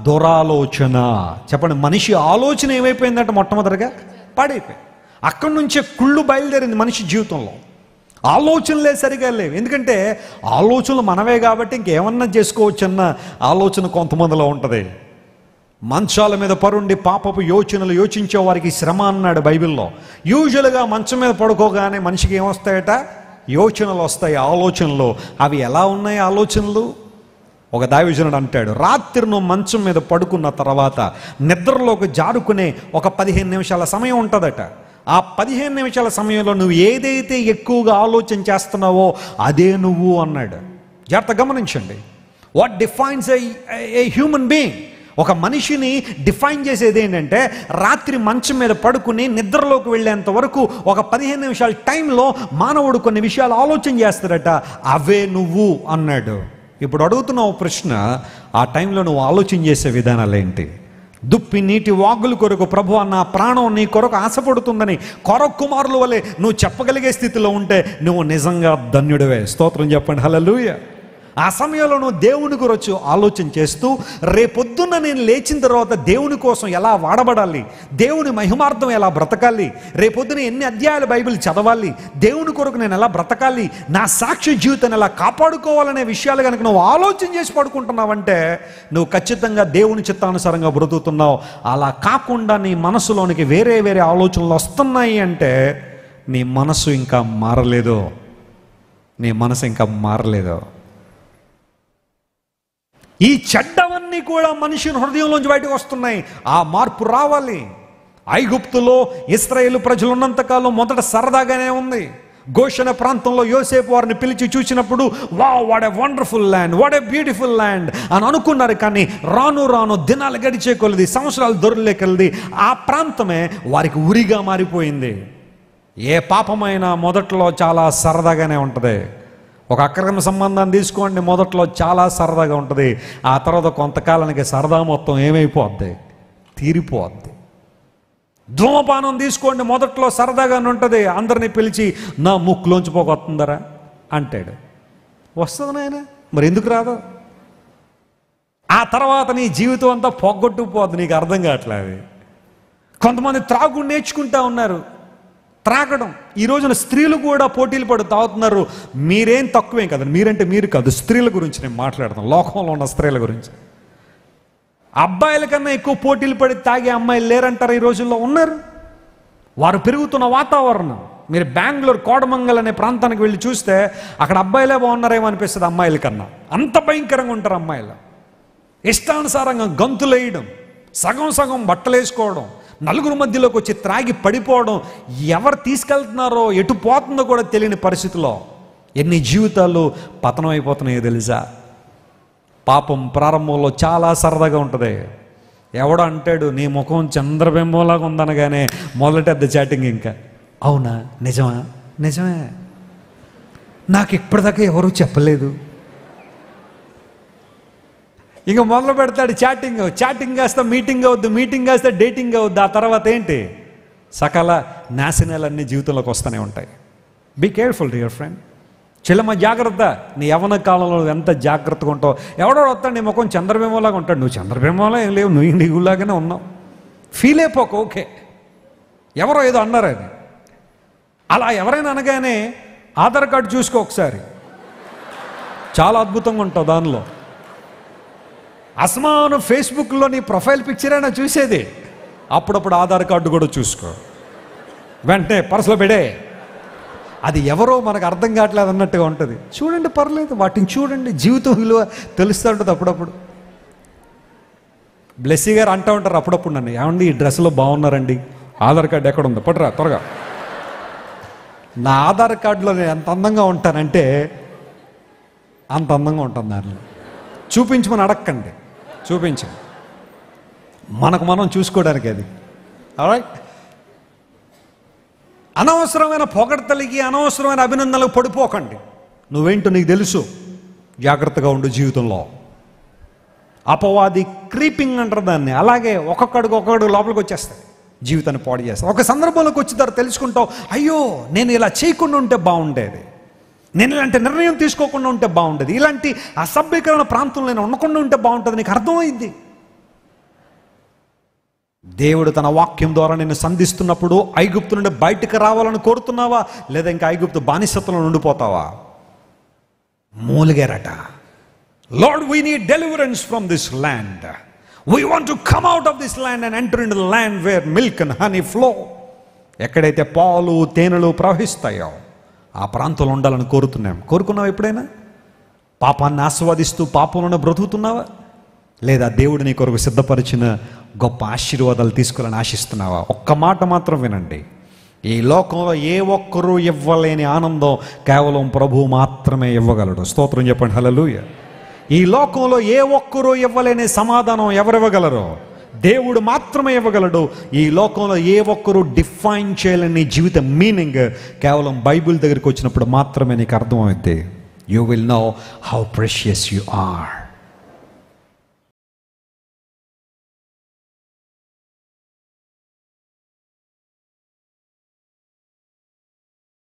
దురాలోచన చెప్పండి మనిషి ఆలోచన ఏమైపోయిందంటే మొట్టమొదటిగా పాడైపోయింది అక్కడి నుంచే కుళ్ళు బయలుదేరింది మనిషి జీవితంలో ఆలోచనలే సరిగా లేవు ఎందుకంటే ఆలోచనలు మనవే కాబట్టి ఇంకేమన్నా చేసుకోవచ్చన్న ఆలోచన కొంతమందిలో ఉంటుంది మంచాల మీద పరుండి పాపపు యోచనలు యోచించే వారికి శ్రమ అన్నాడు బైబిల్లో యూజువల్గా మంచం మీద పడుకోగానే మనిషికి ఏమొస్తాయట యోచనలు వస్తాయి ఆలోచనలు అవి ఎలా ఉన్నాయి ఆలోచనలు ఒక దావిజనుడు అంటాడు రాత్రి నువ్వు మంచం మీద పడుకున్న తర్వాత నిద్రలోకి జారుకునే ఒక పదిహేను నిమిషాల సమయం ఉంటుందట ఆ పదిహేను నిమిషాల సమయంలో నువ్వు ఏదైతే ఎక్కువగా ఆలోచన చేస్తున్నావో అదే నువ్వు అన్నాడు జాగ్రత్త గమనించండి what defines a human being ఒక మనిషిని డిఫైన్ చేసేది ఏంటంటే రాత్రి మంచం మీద పడుకుని నిద్రలోకి వెళ్ళేంత వరకు ఒక పదిహేను నిమిషాల టైంలో మానవుడు కొన్ని విషయాలు ఆలోచన చేస్తాడట అవే నువ్వు అన్నాడు ఇప్పుడు అడుగుతున్న ఓ ప్రశ్న ఆ టైంలో నువ్వు ఆలోచన చేసే విధానాలు ఏంటి దుప్పి నీటి వాగుల కొరకు ప్రభు నా ప్రాణం నీ కొరకు ఆశపడుతుందని కొర కుమారుల వలె నువ్వు చెప్పగలిగే స్థితిలో ఉంటే నువ్వు నిజంగా ధన్యుడివే స్తోత్రం చెప్పండి హల్లెలూయా ఆ సమయంలో నువ్వు దేవుని గురించి ఆలోచన చేస్తూ రేపొద్దున్న నేను లేచిన తర్వాత దేవుని కోసం ఎలా వాడబడాలి దేవుని మహిమార్థం ఎలా బ్రతకాలి రేపొద్దున ఎన్ని అధ్యాయాలు బైబిల్ చదవాలి దేవుని కొరకు నేను ఎలా బ్రతకాలి నా సాక్షి జీవితాన్ని ఎలా కాపాడుకోవాలనే విషయాలు కనుక నువ్వు ఆలోచన చేసి పడుకుంటున్నావంటే నువ్వు ఖచ్చితంగా దేవుని చిత్తానుసారంగా బ్రతుకుతున్నావు అలా కాకుండా నీ మనసులోనికి వేరే వేరే ఆలోచనలు వస్తున్నాయి అంటే నీ మనసు ఇంకా మారలేదు నీ మనసు ఇంకా మారలేదు ఈ చెడ్డవన్నీ కూడా మనిషిని హృదయంలోంచి బయటకు వస్తున్నాయి ఆ మార్పు రావాలి ఐగుప్తులో ఇస్రాయేల్ ప్రజలు ఉన్నంతకాలం మొదట సరదాగానే ఉంది గోషణ ప్రాంతంలో యోసేపు వారిని పిలిచి చూసినప్పుడు వా what a wonderful land what a beautiful land అని అనుకున్నారు కానీ రాను రాను దినాలు గడిచే కొలది సంవత్సరాలు దొరలేకెళ్ళది ఆ ప్రాంతమే వారికి ఉరిగా మారిపోయింది ఏ పాపమైనా మొదట్లో చాలా సరదాగానే ఉంటుంది ఒక అక్రమ సంబంధాన్ని తీసుకోండి మొదట్లో చాలా సరదాగా ఉంటుంది ఆ తర్వాత కొంతకాలానికి సరదా మొత్తం ఏమైపోద్ది తీరిపోద్ది ధూమపానం తీసుకోండి మొదట్లో సరదాగానే ఉంటుంది అందరినీ పిలిచి నా ముక్కులోంచి పోగొస్తుందరా అంటాడు వస్తుంది నాయన మరి ఎందుకు రాదు ఆ తర్వాత నీ జీవితం అంతా పొగ్గొట్టుకుపోద్ది నీకు అర్థం కావట్లేదు కొంతమంది త్రాగుడు నేర్చుకుంటా ఉన్నారు త్రాగడం ఈ రోజున స్త్రీలు కూడా పోటీలు పడి తాగుతున్నారు మీరేం తక్కువేం కదా మీరంటే మీరు కాదు స్త్రీల గురించి నేను మాట్లాడతాను లోకంలో ఉన్న స్త్రీల గురించి అబ్బాయిల కన్నా ఎక్కువ పోటీలు పడి తాగే అమ్మాయిలు లేరంటారు ఈ రోజుల్లో ఉన్నారు వారు పెరుగుతున్న వాతావరణం మీరు బెంగళూరు కోడమంగల్ అనే ప్రాంతానికి వెళ్ళి చూస్తే అక్కడ అబ్బాయిలే బాగున్నారేమో అనిపిస్తుంది అమ్మాయిల కన్నా అంత భయంకరంగా ఉంటారు అమ్మాయిలు ఇష్టానుసారంగా గంతులేయడం సగం సగం బట్టలు వేసుకోవడం నలుగురు మధ్యలోకి వచ్చి త్రాగి పడిపోవడం ఎవరు తీసుకెళ్తున్నారో ఎటు పోతుందో కూడా తెలియని పరిస్థితిలో ఎన్ని జీవితాలు పతనం అయిపోతున్నాయో తెలుసా పాపం ప్రారంభంలో చాలా సరదాగా ఉంటుంది ఎవడో అంటాడు నీ ముఖం చంద్రబింబంలాగా ఉందనగానే మొదలెట్టద్ద చాటింగ్ ఇంకా అవునా నిజమా నిజమే నాకు ఇప్పటిదాకా ఎవరూ చెప్పలేదు ఇంకా మొదలు పెడతాడు చాటింగ్ చాటింగ్ కాస్త మీటింగ్ అవుద్ది మీటింగ్ కాస్త డేటింగ్ అవుద్ది ఆ తర్వాత ఏంటి సకల నాశనాలన్నీ జీవితంలోకి వస్తూనే ఉంటాయి బీ కేర్ఫుల్ డియర్ ఫ్రెండ్ చెల్లమ్మ జాగ్రత్త నీ యవన కాలంలో నువ్వు ఎంత జాగ్రత్తగా ఉంటావు ఎవడో వస్తాడు నీ ముఖం చంద్రబింబంలాగా ఉంటాడు నువ్వు చంద్రబింబంలో ఏం లేవు నువ్వు నీగులాగానే ఉన్నావు ఫీల్ అయిపోక ఓకే ఎవరో ఏదో అన్నారు అది అలా ఎవరైనా అనగానే ఆధార్ కార్డు చూసుకో ఒకసారి చాలా అద్భుతంగా ఉంటావు దానిలో అసమాను ఫేస్బుక్లో నీ ప్రొఫైల్ పిక్చర్ అయినా చూసేది అప్పుడప్పుడు ఆధార్ కార్డు కూడా చూసుకో వెంటనే పర్సులో పెడే అది ఎవరో మనకు అర్థం కావట్లేదు అన్నట్టుగా ఉంటుంది చూడండి పర్లేదు వాటిని చూడండి జీవితం విలువ తెలుస్తూ ఉంటుంది అప్పుడప్పుడు బ్లెస్సీ గారు అంటూ ఉంటారు అప్పుడప్పుడు నన్ను ఏమండి ఈ డ్రెస్లో బాగున్నారండి ఆధార్ కార్డు ఎక్కడ ఉందో పట్టురా త్వరగా నా ఆధార్ కార్డులో నేను ఎంత అందంగా ఉంటానంటే అంత అందంగా ఉంటాను దానిలో చూపించమని అడక్కండి చూపించండి మనకు మనం చూసుకోవడానికి అది రైట్ అనవసరమైన పొగడతలకి అనవసరమైన అభినందనలకు పడిపోకండి నువ్వేంటో నీకు తెలుసు జాగ్రత్తగా ఉండు జీవితంలో అపవాది క్రీపింగ్ అంటారు దాన్ని అలాగే ఒక్కొక్కడికి ఒక్కొక్కడికి లోపలికి వచ్చేస్తాయి జీవితాన్ని పాడు చేస్తాయి ఒక సందర్భంలోకి వచ్చిన తర్వాత తెలుసుకుంటావు అయ్యో నేను ఇలా చేయకుండా ఉంటే బాగుండేది నేను ఇలాంటి నిర్ణయం తీసుకోకుండా ఉంటే బాగుండేది ఇలాంటి అసభ్యకరమైన ప్రాంతంలో నేను ఉండకుండా ఉంటే బాగుంటుంది నీకు అర్థమైంది దేవుడు తన వాక్యం ద్వారా నిన్ను సంధిస్తున్నప్పుడు ఐగుప్తు నుండి బయటకు రావాలని కోరుతున్నావా లేదా ఇంకా ఐగుప్తు బానిసత్వంలో ఉండిపోతావా మూలిగారట lord we need deliverance from this land we want to come out of this land and enter in the land where milk and honey flow ఎక్కడైతే పాలు తేనెలు ప్రవహిస్తాయో ఆ ప్రాంతంలో ఉండాలని కోరుతున్నాం కోరుకున్నావా ఎప్పుడైనా పాపాన్ని ఆస్వాదిస్తూ పాపంలోనే బ్రతుకుతున్నావా లేదా దేవుడు నీ కొరకు సిద్ధపరిచిన గొప్ప ఆశీర్వాదాలు తీసుకోవాలని ఆశిస్తున్నావా ఒక్క మాట మాత్రం వినండి ఈ లోకంలో ఏ ఒక్కరూ ఇవ్వలేని ఆనందం కేవలం ప్రభువు మాత్రమే ఇవ్వగలడు స్తోత్రం చెప్పండి హల్లెలూయా ఈ లోకంలో ఏ ఒక్కరూ ఇవ్వలేని సమాధానం ఎవరివ్వగలరు దేవుడు మాత్రమే ఇవ్వగలడు ఈ లోకంలో ఏ ఒక్కరూ డిఫైన్ చేయలేని జీవిత మీనింగ్ కేవలం బైబిల్ దగ్గరికి వచ్చినప్పుడు మాత్రమే నీకు అర్థమవుద్ది you will know how precious you are